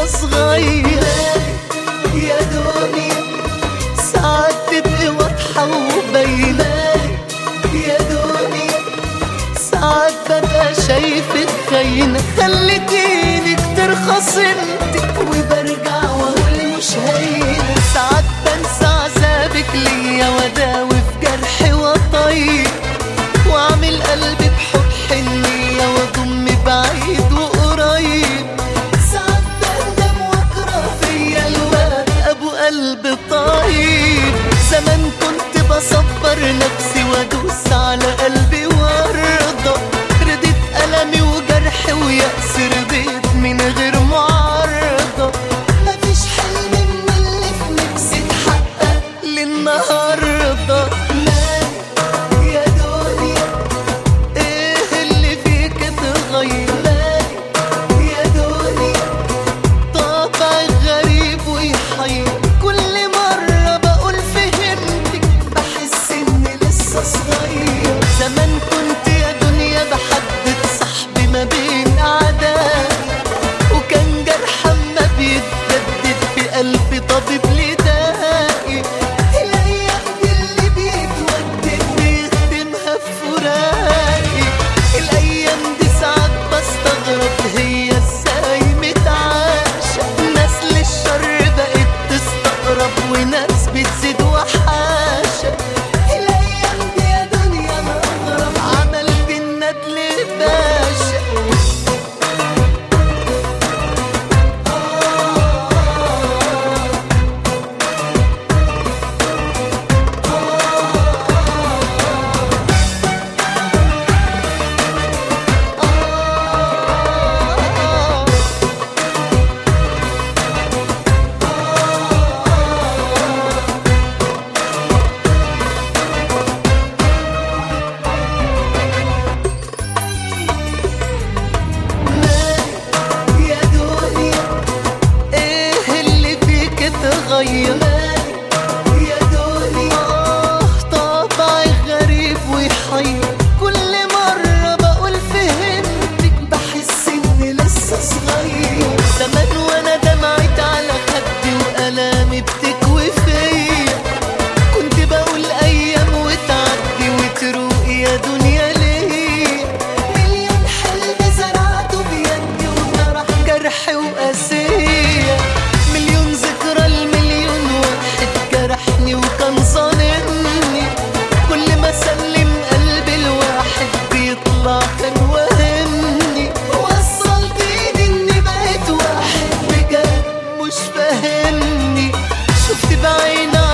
صغير يا دنيا ساعات تبقي واضحة وباينة يا دنيا ساعات ببقى شايفك خاينة خليتيني كتير خصمتك وبرجع واقول مش هينة ساعات بنسى عذابك ليا واداوي في جرحي وطيب واعمل قلبي بحب حنية واضم بعيد وقريب ساعات بندم واكره فيا الوقت ابو قلب طيب زمان كنت بصبر نفسي وادوس على قلبي وارضى رديت ألمي وجرحي ويأس رضيت من غير معارضة مفيش حلم من اللي في نفسي اتحقق للنهاردة مالك يا دنيا ايه اللي فيك اتغير مالك يا دنيا طبعك غريب ويحير كل مرة بقول فهمتك بحس اني لسه صغير زمان كنت يا دنيا بحدد صاحبي ما بين اعدائي وكان جرح ما بيتجدد في قلبي طبيب لدائي الايام دي اللي بيتودد بيختمها في فراقي الايام دي ساعات بستغرب هي ازاي متعاشة ناس للشر بقت تستقرب وناس بتزيد وحاشة الايام دي يا دنيا مغرب عمل بالندل باشا يا دنيا ايه اللي فيك اتغير يا دنيا آه طبعي غريب ويحير كل مرة بقول فهمتك بحس اني لسه صغير زمان وانا دمعت على خدي والامي بتكوي فيا كنت بقول ايام وتعدي وتروق يا دنيا ليه مليون حلم زرعته بيدي وجرح جرحي وقاسية مليون ذكرى المليون واحد جرحني وكان ظالمني كل ما اسلم قلبي الواحد بيطلع كان وهمني وصلت ايدي اني بقيت واحد بجد مش فاهمني شفت بعين